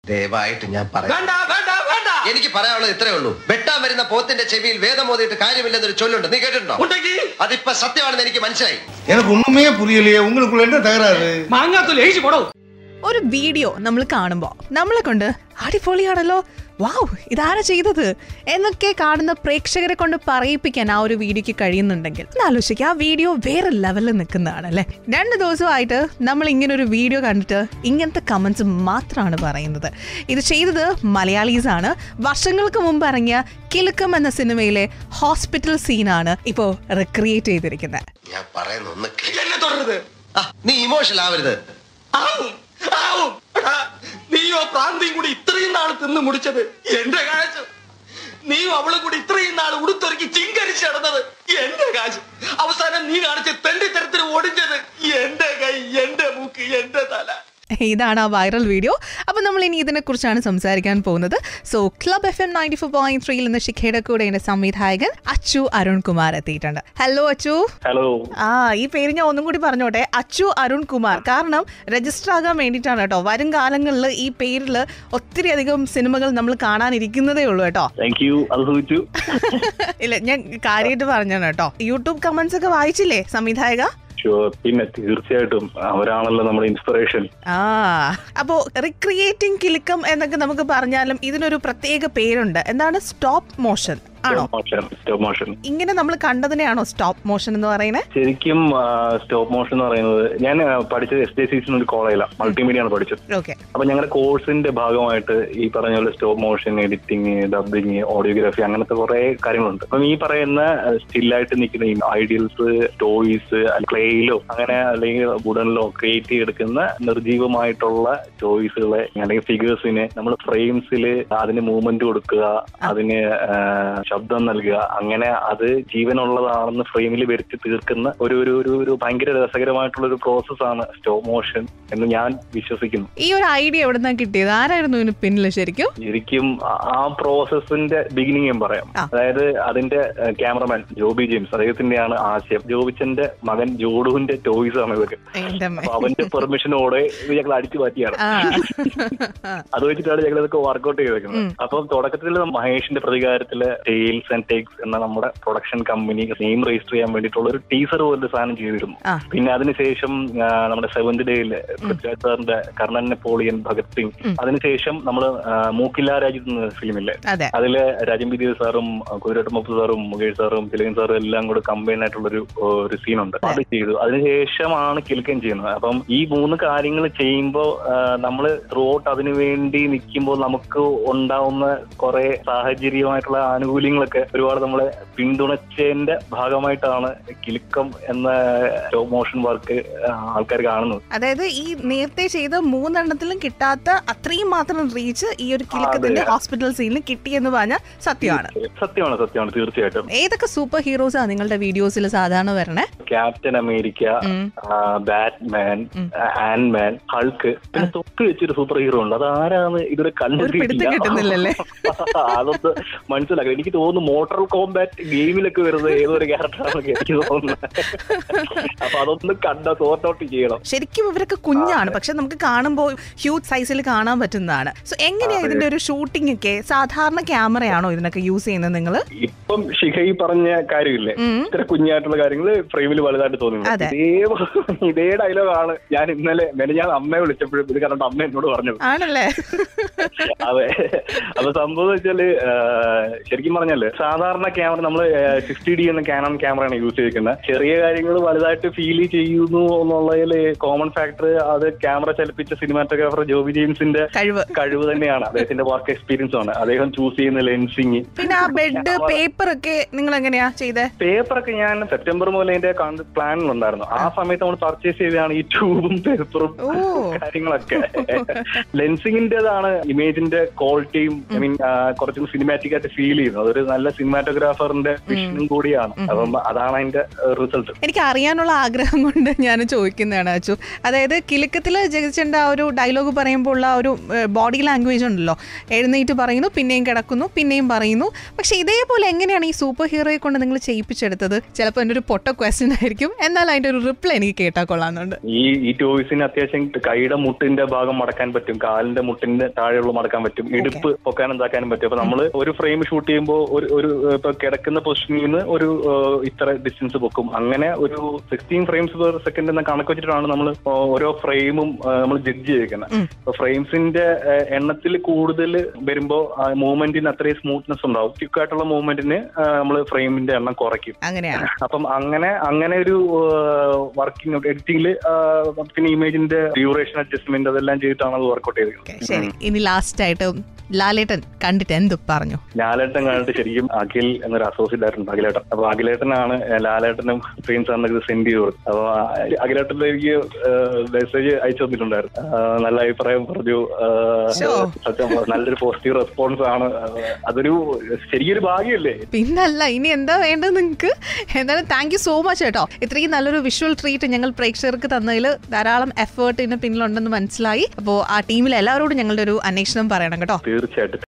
ദയവായിട്ട് ഞാൻ പറയാം വേണ്ട വേണ്ട വേണ്ട എനിക്ക് പറയാനുള്ളത് ഇത്രേ ഉള്ളൂ വെട്ടാൻ വരുന്ന പോത്തിന്റെ ചെവിയിൽ വേദം മോതിയിട്ട് കാര്യമില്ലെന്നൊരു ചൊല്ലുണ്ട് നീ കേട്ടിട്ടുണ്ടോ ഉണ്ടെങ്കിൽ അതിപ്പോ സത്യമാണെന്ന് എനിക്ക് മനസ്സിലായി எனக்கு ஒண்ணுமே புரியலையே உங்களுக்குள்ள என்ன தகராறு മാങ്ങാത്തൊലി എഴുതി പോടോ ഒരു വീഡിയോ നമ്മൾ കാണുമ്പോൾ നമ്മളെ കൊണ്ട് അടിപൊളിയാണല്ലോ വാവ് ഇതാരാ ചെയ്തത് എന്നൊക്കെ കാണുന്ന പ്രേക്ഷകരെ കൊണ്ട് പറയിപ്പിക്കാൻ ആ ഒരു വീഡിയോക്ക് കഴിയുന്നുണ്ടെങ്കിൽ ഒന്ന് ആലോചിക്കുക ആ വീഡിയോ വേറെ ലെവലിൽ നിൽക്കുന്നതാണ് അല്ലേ രണ്ട് ദിവസമായിട്ട് നമ്മൾ ഇങ്ങനെ ഒരു വീഡിയോ കണ്ടിട്ട് ഇങ്ങനത്തെ കമൻസ് മാത്രമാണ് പറയുന്നത് ഇത് ചെയ്തത് മലയാളീസ് ആണ് വർഷങ്ങൾക്ക് മുമ്പ് ഇറങ്ങിയ കിലുക്കം എന്ന സിനിമയിലെ ഹോസ്പിറ്റൽ സീനാണ് ഇപ്പോൾ റിക്രിയേറ്റ് ചെയ്തിരിക്കുന്നത് ഞാൻ പറയുന്ന ഒന്ന് കേൾക്ക്. എന്നെ തുടരുത് ആ, നീ ഇമോഷണൽ ആവരുത് ആവും ആവും എടാ, നീയോ പ്രാന്തിയും കൂടി ഇത്രയും നാൾ തിന്ന് മുടിച്ചത് എന്റെ കാശ് നീയും അവളും കൂടി ഇത്രയും നാൾ ഉടുത്തൊരുക്കി ചിങ്കരിച്ച് നടന്നത് എന്റെ കാശ് അവസാനം നീ കാണിച്ച തെണ്ടിത്തരത്തിന് ഓടിച്ചത് എന്റെ കൈ എന്റെ മൂക്ക് എന്റെ തല ഇതാണ് ആ വൈറൽ വീഡിയോ അപ്പോൾ നമ്മൾ ഇനി ഇതിനെക്കുറിച്ചാണ് സംസാരിക്കാൻ പോകുന്നത് so club F M ninety four point ത്രീയിൽ നിന്ന് ശിഖയുടെ കൂടെ എൻ്റെ സംവിധായകൻ അച്ചു അരുൺ കുമാർ എത്തിയിട്ടുണ്ട് ഹലോ അച്ചു ഹലോ ആ ഈ പേര് ഞാൻ ഒന്നും കൂടി പറഞ്ഞോട്ടെ അച്ചു അരുൺ കുമാർ കാരണം രജിസ്റ്റർ ആകാൻ വേണ്ടിയിട്ടാണ് കേട്ടോ വരും കാലങ്ങളിൽ ഈ പേരിൽ ഒത്തിരി അധികം സിനിമകൾ നമ്മൾ കാണാനിരിക്കുന്നതേ ഉള്ളൂ കേട്ടോ താങ്ക് യു അത് സൂചിച്ചു ഇല്ല ഞാൻ കാര്യമായിട്ട് പറഞ്ഞാണ് കേട്ടോ യൂട്യൂബ് കമന്റ്സ് ഒക്കെ വായിച്ചില്ലേ സംവിധായക Sure. പിന്നെ തീർച്ചയായിട്ടും അവരാണല്ലോ നമ്മുടെ ഇൻസ്പിറേഷൻ ആ അപ്പോ റിക്രിയേറ്റിംഗ് കിലുക്കം എന്നൊക്കെ നമുക്ക് പറഞ്ഞാലും ഇതിനൊരു പ്രത്യേക പേരുണ്ട് എന്താണ് സ്റ്റോപ്പ് മോഷൻ ആണോ മോഷൻ സ്റ്റോപ്പ് മോഷൻ ഇങ്ങനെ നമ്മൾ കണ്ടതിനെയാണോ സ്റ്റോപ്പ് മോഷൻ എന്ന് പറയുന്നത് ശരിക്കും സ്റ്റോപ്പ് മോഷൻ എന്ന് പറയുന്നത് ഞാൻ ആ, പഠിച്ചത് എസ് ഡി സി ഒരു കോളേജിലാണ് മൾട്ടിമീഡിയ ആണ് പഠിച്ചത് ഓക്കെ അപ്പൊ ഞങ്ങളുടെ കോഴ്സിന്റെ ഭാഗമായിട്ട് ഈ പറഞ്ഞ പോലെ stop motion editing dubbing audiography അങ്ങനത്തെ കുറെ കാര്യങ്ങളുണ്ട് അപ്പം ഈ പറയുന്ന സ്റ്റില്ലായിട്ട് നിൽക്കുന്ന ഈ ഐഡിയൽസ് ടോയ്സ് ക്ലേയിലോ അങ്ങനെ അല്ലെങ്കിൽ വുഡനിലോ ക്രിയേറ്റ് ചെയ്തെടുക്കുന്ന നിർജീവമായിട്ടുള്ള ടോയ്സുകളെ അല്ലെങ്കിൽ ഫിഗേഴ്സിനെ നമ്മൾ ഫ്രെയിംസിൽ അതിന് മൂവ്മെന്റ് കൊടുക്കുക അതിന് ആ, ശബ്ദം നൽകുക അങ്ങനെ അത് ജീവനുള്ളതാണെന്ന് ഫ്രെയിമിൽ വരുത്തി തീർക്കുന്ന ഒരു ഒരു ഒരു ഒരു ഭയങ്കര രസകരമായിട്ടുള്ള ഒരു പ്രോസസ്സാണ് സ്റ്റോപ്പ് മോഷൻ എന്ന് ഞാൻ വിശ്വസിക്കുന്നു ഈ ഒരു ഐഡിയ എവിടെ നിന്നാണ് കിട്ടിയത് ആരായിരുന്നു ഇതിന് പിന്നിൽ ശരിക്കും ശരിക്കും ആ- ആ പ്രോസസ്സിന്റെ ബിഗിനിങ് ഞാൻ പറയാം ആ. അതായത് അതിന്റെ ക്യാമറമാൻ ജോബി ജെയിംസ് അദ്ദേഹത്തിന്റെയാണ് ആശയം ജോബിച്ചന്റെ മകൻ ജോഡുവിന്റെ ടോയ്സ് ആണ് ഇതൊക്കെ എന്റെ അമ്മേ. അപ്പൊ അവന്റെ പെർമിഷനോടെ ഇത് ഞങ്ങൾ അടിച്ചു മാറ്റിയാണ് ആ അത് വെച്ചിട്ടാണ് ഞങ്ങൾ ഇതൊക്കെ വർക്ക്ഔട്ട് ചെയ്തേക്കുന്നത് അപ്പം തുടക്കത്തിൽ മഹേഷിന്റെ പ്രതികാരത്തില് ടെയിൽസ് ആൻഡ് ടേക്സ് എന്ന നമ്മുടെ പ്രൊഡക്ഷൻ കമ്പനി നെയിം രജിസ്റ്റർ ചെയ്യാൻ വേണ്ടിയിട്ടുള്ള ഒരു ടീസർ പോലൊരു സാധനം ചെയ്തിരുന്നു ആ. പിന്നെ അതിനുശേഷം ആ, നമ്മുടെ സെവന്ത് ഡേയിൽ പൃഥ്വിരാജ് സാറിന്റെ കർണൻ നെപ്പോളിയൻ ഭഗത് സിംഗ് അതിനുശേഷം നമ്മൾ മൂക്കില്ല രാജ്യത്ത് എന്ന ഫിലിമില്ലേ അതെ അതില് രാജംബി ദേവ് സാറും കുതിരട്ട് മുപ്പ് സാറും മുകേഷ് സാറും തിലകൻ സാറും എല്ലാം കൂടെ കമ്പൈൻ ആയിട്ടുള്ള ഒരു ഒരു സീനുണ്ട് അത് ചെയ്തു അതിനുശേഷമാണ് കിൽക്കൻ ചെയ്യുന്നത് അപ്പം ഈ മൂന്ന് കാര്യങ്ങൾ ചെയ്യുമ്പോൾ നമ്മൾ ത്രൂ ഔട്ട് അതിനു വേണ്ടി നിൽക്കുമ്പോൾ നമുക്ക് ഉണ്ടാവുന്ന കുറെ സാഹചര്യമായിട്ടുള്ള ആനുകൂല്യങ്ങളൊക്കെ ഒരുപാട് നമ്മളെ പിന്തുണച്ചതിന്റെ ഭാഗമായിട്ടാണ് കിലുക്കം എന്ന സ്റ്റോപ്പ് മോഷൻ വർക്ക് ആൾക്കാർ കാണുന്നത് അതായത് ഈ നേരത്തെ ചെയ്ത മൂന്നെണ്ണത്തിലും കിട്ടാത്ത അത്രയും മാത്രം റീച്ച് ഈ ഒരു കിലുക്കത്തിന്റെ ഹോസ്പിറ്റൽ സീനിൽ കിട്ടി എന്ന് പറഞ്ഞാൽ സത്യമാണ് സത്യമാണ് സത്യമാണ് തീർച്ചയായിട്ടും ഏതൊക്കെ സൂപ്പർ ഹീറോസാ നിങ്ങളുടെ വീഡിയോസിൽ സാധാരണ വരണേ ക്യാപ്റ്റൻ അമേരിക്ക ഉം. ബാറ്റ്മാൻ ആൻഡ്മാൻ ഹൾക്ക് പിന്നെ തൊപ്പി വെച്ചൊരു സൂപ്പർ ഹീറോ ഉണ്ട് അത് ആരാന്ന് ഇതുവരെ ഒരു പിടുത്തം കിട്ടുന്നില്ലല്ലേ? അതൊന്ന് മനസ്സിലാക്കാം എനിക്ക് തോന്നുന്നു മോട്ടോർ കോമ്പാറ്റ് ഗെയിമിലൊക്കെ വരുന്നത് ഏതോ ഒരു ക്യാരക്ടറാണെന്നൊക്കെ എനിക്ക് തോന്നുന്നത് അപ്പൊ അതൊന്ന് കണ്ട സോർട്ട് ഔട്ട് ചെയ്യണം ശരിക്കും ഇവരൊക്കെ കുഞ്ഞാണ് പക്ഷെ നമുക്ക് കാണുമ്പോൾ ഹ്യൂജ് സൈസിൽ കാണാൻ പറ്റുന്നതാണ് സോ എങ്ങനെയാ ഇതിന്റെ ഒരു ഷൂട്ടിംഗ് ഒക്കെ സാധാരണ ക്യാമറയാണോ ഇതിനൊക്കെ യൂസ് ചെയ്യുന്നത് നിങ്ങൾ ഇപ്പം ശിഖ ഈ പറഞ്ഞ കാര്യമില്ലേ ഇത്ര കുഞ്ഞായിട്ടുള്ള കാര്യങ്ങൾ ഫ്രെയിമിൽ വലുതായിട്ട് തോന്നുന്നു അതെ. ഇതേ ഇതേ ഡയലോഗാണ് ഞാൻ ഇന്നലെ മെനെ ഞാൻ അമ്മയെ വിളിച്ചപ്പോഴും ഇത് കണ്ടിട്ട് അമ്മ എന്നോട് പറഞ്ഞത് ആണല്ലേ അതെ അപ്പൊ സംഭവം എന്ന് വെച്ചാല് ആ, ശരിക്കും പറഞ്ഞാല് സാധാരണ ക്യാമറ നമ്മൾ സിക്സ്റ്റി ഡി എന്ന ക്യാനൺ ക്യാമറയാണ് യൂസ് ചെയ്തിരിക്കുന്നത് ചെറിയ കാര്യങ്ങൾ വലുതായിട്ട് ഫീൽ ചെയ്യുന്നു എന്നുള്ളതിൽ കോമൺ ഫാക്ടർ അത് ക്യാമറ ചലിപ്പിച്ച സിനിമാറ്റോഗ്രാഫർ ജോബി ജെയിംസിന്റെ കഴിവ് കഴിവ് തന്നെയാണ് അദ്ദേഹത്തിന്റെ വർക്ക് എക്സ്പീരിയൻസ് ആണ് അദ്ദേഹം ചൂസ് ചെയ്യുന്ന ലെൻസിങ് പിന്നെ ആ ബെഡ് പേപ്പർ ഒക്കെ നിങ്ങൾ എങ്ങനെയാ ചെയ്തേ പേപ്പറൊക്കെ ഞാൻ സെപ്റ്റംബർ മുതൽ അതിന്റെ പ്ലാനിലുണ്ടായിരുന്നു ആ സമയത്ത് നമ്മൾ പർച്ചേസ് ചെയ്തതാണ് ഈ ട്യൂബും പേപ്പറും ഓ കാര്യങ്ങളൊക്കെ ലെൻസിങ്ങിന്റേതാണ് ഇമേജിന്റെ ക്വാളിറ്റിയും ഐ മീൻ കുറച്ചും സിനിമാറ്റിക് ആയിട്ട് ഫീൽ ചെയ്യുന്നത് അതൊരു ഒരു നല്ല സിനിമാറ്റോഗ്രാഫറിന്റെ വിഷനും കൂടിയാണ് അപ്പം അതാണ് അതിന്റെ റിസൾട്ട് എനിക്ക് അറിയാനുള്ള ആഗ്രഹം കൊണ്ട് ഞാൻ ചോദിക്കുന്നതാണ് അച്ചു അതായത് കിലുക്കത്തിൽ ജഗച്ചേണ്ട ആ ഒരു ഡയലോഗ് പറയുമ്പോൾ ഉള്ള ആ ഒരു ബോഡി ലാംഗ്വേജ് ഉണ്ടല്ലോ എഴുന്നേറ്റ് പറയുന്നു പിന്നെയും കിടക്കുന്നു പിന്നെയും പറയുന്നു പക്ഷെ ഇതേപോലെ എങ്ങനെയാണ് ഈ സൂപ്പർ ഹീറോയെ കൊണ്ട് നിങ്ങൾ ചെയ്യിപ്പിച്ചെടുത്തത് ചിലപ്പോൾ എൻ്റെ ഒരു പൊട്ട ക്വസ്റ്റ്യൻ ആയിരിക്കും എന്നാൽ അതിന്റെ ഒരു റിപ്ലൈ എനിക്ക് കേട്ടാ കൊള്ളാന്നുണ്ട് ഈ ഈ ടോയ്സിന് അത്യാവശ്യം കൈയുടെ മുട്ടിന്റെ ഭാഗം മടക്കാൻ പറ്റും കാലിന്റെ മുട്ടിന്റെ താഴെയുള്ള മടക്കാൻ പറ്റും ഇടുപ്പ് പൊക്കാനും എന്താക്കാനും പറ്റും അപ്പൊ നമ്മൾ ഒരു ഫ്രെയിം ഷൂട്ട് ചെയ്യുമ്പോൾ ഒരു ഒരു ഇപ്പൊ കിടക്കുന്ന പൊസിഷനിൽ നിന്ന് ഒരു ഏഹ്, ഇത്ര ഡിസ്റ്റൻസ് പൊക്കും അങ്ങനെ ഒരു സിക്സ്റ്റീൻ ഫ്രെയിംസ് പെർ സെക്കൻഡ് എന്ന കണക്ക് വെച്ചിട്ടാണ് നമ്മൾ ഓരോ ഫ്രെയിമും നമ്മൾ ജഡ്ജ് ചെയ്തിരിക്കുന്നത് അപ്പൊ ഫ്രെയിംസിന്റെ എണ്ണത്തിൽ കൂടുതൽ വരുമ്പോൾ മൂവ്മെന്റിന് അത്രയും സ്മൂത്ത്നെസ് ഉണ്ടാവും ക്വിക്കായിട്ടുള്ള മൂവ്മെന്റിന് നമ്മൾ ഫ്രെയിമിന്റെ എണ്ണം കുറയ്ക്കും അങ്ങനെയാണ് അപ്പം അങ്ങനെ അങ്ങനെ ഒരു വർക്കിംഗ് എഡിറ്റിംഗിൽ പിന്നെ ഇമേജിന്റെ ഡ്യൂറേഷൻ അഡ്ജസ്റ്റ്മെന്റ് അതെല്ലാം ചെയ്തിട്ടാണ് അത് വർക്ക്ഔട്ട് ചെയ്തിരിക്കുന്നത് Okay, ശരി ഇനി ലാസ്റ്റ് ആയിട്ട് ലാലേട്ടൻ കണ്ടിട്ട് എന്ത് പറഞ്ഞു ലാലേട്ടൻ കണ്ടിട്ട് ശരിക്കും അഖിൽ എന്നൊരു അസോസിയേറ്റ് ആയിട്ടുണ്ട് അഖിലേട്ടൻ അപ്പൊ അഖിലേട്ടനാണ് ലാലേട്ടനും സ്ക്രീൻ സാറിന് ഇത് സെൻഡ് ചെയ്തു കൊടുത്തത്. അപ്പൊ ആ അഖിലേട്ടൻ എനിക്ക് മെസ്സേജ് അയച്ചു തന്നിട്ടുണ്ടായിരുന്നു ആ, നല്ല അഭിപ്രായം പറഞ്ഞു ആ, Sure. സത്യം പറഞ്ഞാ നല്ലൊരു പോസിറ്റീവ് റെസ്പോൺസ് ആണ് ആ, അതൊരു ശരിയൊരു ഭാഗ്യമല്ലേ പിന്നല്ല ഇനി എന്താ വേണ്ടത് നിങ്ങൾക്ക് എന്തായാലും താങ്ക് യു സോ മച്ച് കേട്ടോ ഇത്രയും നല്ലൊരു വിഷ്വൽ ട്രീറ്റ് ഞങ്ങൾ പ്രേക്ഷകർക്ക് തന്നതിൽ ധാരാളം എഫേർട്ട് ഇതിന് പിന്നിലുണ്ടെന്ന് മനസ്സിലായി അപ്പോൾ ആ ടീമിൽ എല്ലാവരോടും ഞങ്ങളുടെ ഒരു അന്വേഷണം പറയണം കേട്ടോ തീർച്ചയായിട്ടും